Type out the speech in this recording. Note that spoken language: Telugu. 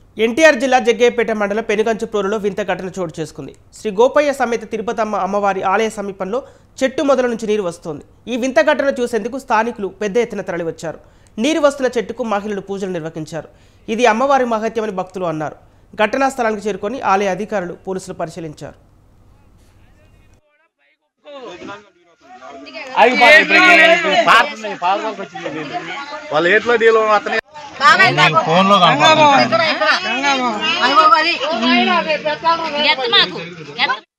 ఎన్టీఆర్ జిల్లా జగ్గయ్యపేట మండలం పెనుగంచుప్రోలులో వింత ఘటన చోటు చేసుకుంది శ్రీ గోపయ్య సమేత తిరుపతమ్మ అమ్మవారి ఆలయ సమీపంలో చెట్టు మొదల నుంచి నీరు వస్తోంది ఈ వింత ఘటన చూసేందుకు స్థానికులు పెద్ద ఎత్తున తరలివచ్చారు నీరు వస్తున్న చెట్టుకు మహిళలు పూజలు నిర్వహించారు ఇది అమ్మవారి మహత్యమని భక్తులు అన్నారు ఘటనా స్థలానికి చేరుకొని ఆలయ అధికారులు పోలీసులు పరిశీలించారు వాళ్ళు ఎట్లా డీల్ అతనే ఎత్తు మాకు ఎత్తు